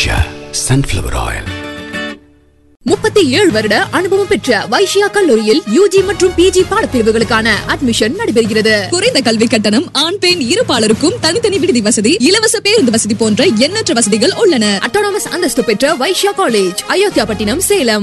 Usha Sunflower Oil. முப்பத்தி ஏழு வருட அனுபவம் பெற்ற வைஷ்யா கல்லூரியில் யூஜி மற்றும் பிஜி பாடப்பிரிவுகளுக்கான அட்மிஷன் நடைபெறுகிறது குறைந்த கல்வி கட்டணம் ஆண் பெண் இருபாலருக்கும் தனித்தனி விடுதி வசதி இலவச பேருந்து வசதி போன்ற எண்ணற்ற வசதிகள் உள்ளன அட்டானமஸ் அந்தஸ்து பெற்ற வைஷ்யா காலேஜ் அயோத்தியாபட்டினம் சேலம்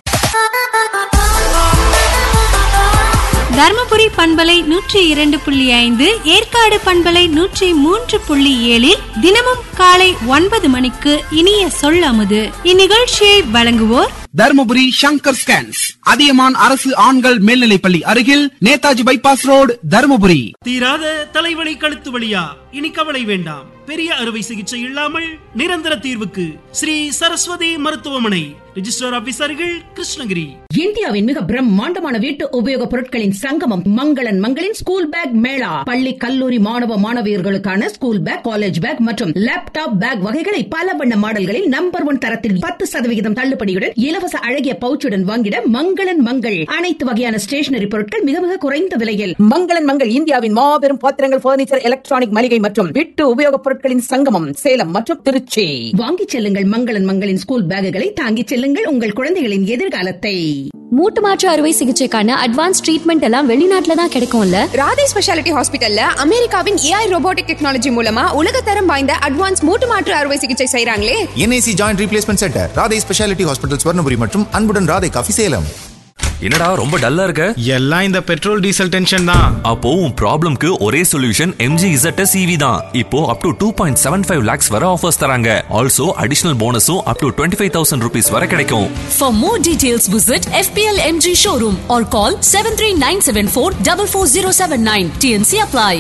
தர்மபுரி பண்பலை நூற்றி இரண்டு புள்ளி ஐந்து ஏற்காடு பண்பலை நூற்றி மூன்று புள்ளி ஏழில் தினமும் காலை ஒன்பது மணிக்கு இனிய சொல்லமுது இந்நிகழ்ச்சியை வழங்குவோர் தருமபுரி சங்கர் ஸ்கேன்ஸ் அதியமான் அரசு ஆண்கள் மேல்நிலைப்பள்ளி அருகில் நேதாஜி பைபாஸ் ரோடு தருமபுரி தீராத தலைவலி கழுத்து வலியா இனி கவலை வேண்டாம் பெரிய அறுவை சிகிச்சை இல்லாமல் நிரந்தர தீர்வுக்கு ஸ்ரீ சரஸ்வதி மருத்துவமனை ரிஜிஸ்டர் ஆபீசர்கள் கிருஷ்ணகிரி இந்தியாவின் மிக பிரம்மாண்டமான வீட்டு உபயோகப் பொருட்களின் சங்கமம் மங்களன் மங்களின் ஸ்கூல் பேக் மேளா பள்ளி கல்லூரி மாணவ மாணவியர்களுக்கான ஸ்கூல் பேக் காலேஜ் பேக் மற்றும் லேப்டாப் பேக் வகைகளை பல வண்ண மாடல்களில் நம்பர் ஒன் தரத்தில் பத்து சதவிகிதம் தள்ளுபடியுடன் இலவச அழகிய பவுச்சுடன் வாங்கிட மங்களன் மங்கள் அனைத்து வகையான ஸ்டேஷனரி பொருட்கள் மிக மிக குறைந்த விலையில் மங்களன் மங்கள் இந்தியாவின் மாபெரும் பாத்திரங்கள் பர்னிச்சர் எலக்ட்ரானிக் மளிகை மற்றும் வீட்டு உபயோகப் பொருட்களின் சங்கமம் சேலம் மற்றும் திருச்சி வாங்கிச் செல்லுங்கள் மங்களன் மங்களின் ஸ்கூல் பேக்குகளை தாங்கிச் செல்லுங்கள் உங்கள் குழந்தைகளின் எதிர்காலத்தை மூட்டு மாற்று அறுவை சிகிச்சைக்கான அட்வான்ஸ் ட்ரீட்மெண்ட் எல்லாம் வெளிநாட்டுல தான் கிடைக்கும்ல ராதே ஸ்பெஷாலிட்டி ஹாஸ்பிட்டல்ல அமெரிக்காவின் ஏஐ ரோபோட்டிக் டெக்னாலஜி மூலமா உலகத்தரம் வாய்ந்த அட்வான்ஸ் மூட்டு மாற்று அறுவை சிகிச்சை செய்றாங்களே NIC joint replacement centre Radhai speciality hospital Swarnapuri மற்றும் அன்புடன் ராதை காஃபி சேலம் என்னடா ரொம்ப டல்லா இருக்க எல்லாம் இந்த பெட்ரோல் டீசல் டென்ஷன் தான் அப்போ உன் ப்ராப்ளம்க்கு ஒரே சொல்யூஷன் எம்ஜி இசட் சிவி தான் இப்போ up to two point seven five lakhs வர ஆஃபர்ஸ் தராங்க ஆல்சோ அடிஷனல் போனஸும் up to twenty five thousand rupees வர கிடைக்கும் For more details, visit FPL MG showroom or call 73974 44079. TNC apply.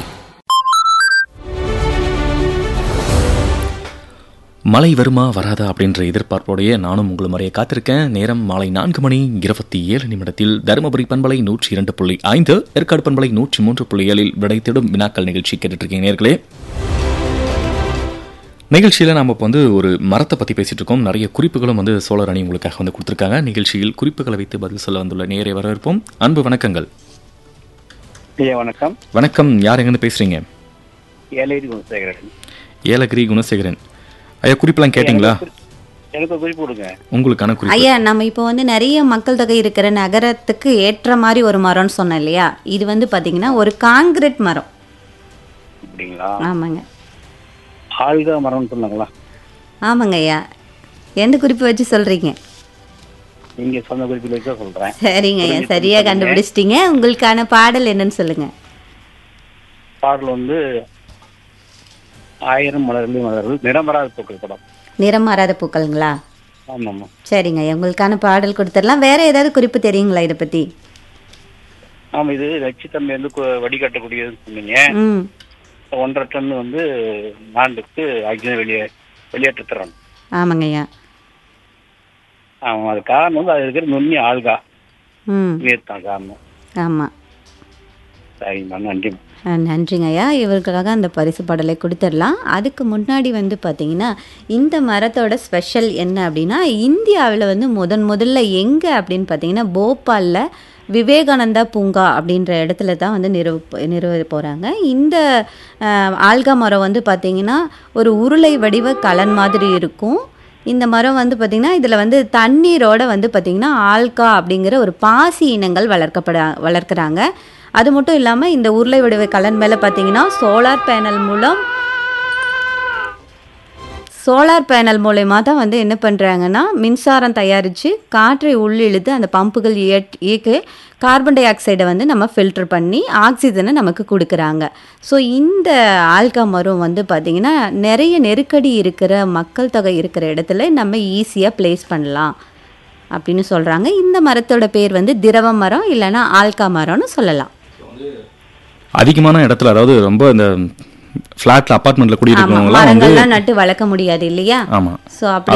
மழை வருமா வராதா அப்படின்ற எதிர்பார்ப்போடைய நானும் உங்களை முறைய காத்திருக்கேன் நேரம் மாலை நான்கு மணி இருபத்தி ஏழு நிமிடத்தில் தருமபுரி பண்பலை நூற்றி இரண்டு புள்ளி ஐந்து ஏற்காடு பண்பலை நூற்றி மூன்று புள்ளி ஏழில் விடை தேடும் வினாக்கள் நிகழ்ச்சி கேட்டுட்டு இருக்கீங்க நேர்களே நிகழ்ச்சியில் நாம் இப்போ வந்து ஒரு மரத்தை பற்றி பேசிட்டு இருக்கோம் நிறைய குறிப்புகளும் வந்து சோழர் அணி உங்களுக்காக வந்து கொடுத்துருக்காங்க நிகழ்ச்சியில் குறிப்புகளை வைத்து பதில் சொல்ல வந்துள்ள நேரை வரவேற்போம் அன்பு வணக்கங்கள் ஐயா வணக்கம் வணக்கம் யார் எங்கேருந்து பேசுறீங்க ஏலேரி குணசேகரன் ஏலகிரி குணசேகரன் ஐயா குறிப்பெல்லாம் கேட்டிங்களா எனக்கு ஒரு குறிப்பு கொடுங்க உங்களுக்கான குறிப்பு ஐயா நம்ம இப்போ வந்து நிறைய மக்கள் தொகை இருக்கிற நகரத்துக்கு ஏற்ற மாதிரி ஒரு மரம்னு சொன்னோம் இல்லையா இது வந்து பாத்தீங்கன்னா ஒரு காங்கிரீட் மரம் அப்படிங்களா ஆமாங்க ஆல்கா மரம்னு சொன்னாங்களா ஆமாங்க ஐயா எந்த குறிப்பு வச்சு சொல்றீங்க நீங்க சொன்ன குறிப்பில் வச்சு சொல்றேன் சரிங்க ஐயா சரியா கண்டுபிடிச்சிட்டீங்க உங்களுக்கான பாடல் என்னன்னு சொல்லுங்க பாடல் வந்து ஆயிரம் மலர்கள் மலர்கள் நிறமராத பூக்கள் படம் நிறம் மாறாத பூக்களுங்களா ஆமா ஆமா சரிங்க ஐயா உங்களுக்கான பாடல் கொடுத்துடலாம் வேற ஏதாவது குறிப்பு தெரியுங்களா இதை பத்தி ஆமா இது நச்சுத்தன்மை வந்து கு- வடிகட்டக்கூடியதுன்னு சொன்னீங்க ம் ஒன்றரை டன் வந்து ஆண்டுக்கு ஆக்சிஜன் வெளியே வெளியேற்றத்துறோம் ஆமாங்க ஐயா ஆமா அது காரணம் வந்து அது இருக்கிற நுண்ணி ஆல்கா ம் நீர் தான் காரணம் ஆமாம் சரிங்கம்மா நன்றி நன்றிங்க ஐயா இவர்களுக்காக அந்த பரிசு பாடலை கொடுத்துடலாம் அதுக்கு முன்னாடி வந்து பார்த்தீங்கன்னா இந்த மரத்தோட ஸ்பெஷல் என்ன அப்படின்னா இந்தியாவில் வந்து முதன் முதல்ல எங்கே அப்படின்னு பார்த்தீங்கன்னா போபாலில் விவேகானந்தா பூங்கா அப்படின்ற இடத்துல தான் வந்து நிறுவ நிறுவ போகிறாங்க இந்த அஹ், ஆல்கா மரம் வந்து பார்த்திங்கன்னா ஒரு உருளை வடிவ கலன் மாதிரி இருக்கும் இந்த மரம் வந்து பார்த்திங்கன்னா இதில் வந்து தண்ணீரோட வந்து பார்த்திங்கன்னா ஆல்கா அப்படிங்கிற ஒரு பாசி இனங்கள் வளர்க்கப்பட வளர்க்குறாங்க அது மட்டும் இல்லாமல் இந்த உருளை வடிவ கலன் மேலே பார்த்தீங்கன்னா சோலார் பேனல் மூலம் சோலார் பேனல் மூலயமா தான் வந்து என்ன பண்ணுறாங்கன்னா மின்சாரம் தயாரித்து காற்றை உள்ளிழுத்து அந்த பம்புகள் இயட் இயக்கி கார்பன் டை ஆக்சைடை வந்து நம்ம ஃபில்டர் பண்ணி ஆக்சிஜனை நமக்கு கொடுக்குறாங்க ஸோ இந்த ஆல்கா மரம் வந்து பார்த்திங்கன்னா நிறைய நெருக்கடி இருக்கிற மக்கள் தொகை இருக்கிற இடத்துல நம்ம ஈஸியாக ப்ளேஸ் பண்ணலாம் அப்படின்னு சொல்கிறாங்க இந்த மரத்தோட பேர் வந்து திரவ மரம் இல்லைன்னா ஆல்கா மரம்னு சொல்லலாம் அதிகமான இடத்துல அதாவது ரொம்ப இந்த ஃப்ளாட்ல அப்பார்ட்மெண்ட்ல ஆமாம் குடியிருக்கிறவங்கலாம் வந்து மரங்கள்லாம் நட்டு வளர்க்க முடியாது இல்லையா ஆமா ஸோ அப்படி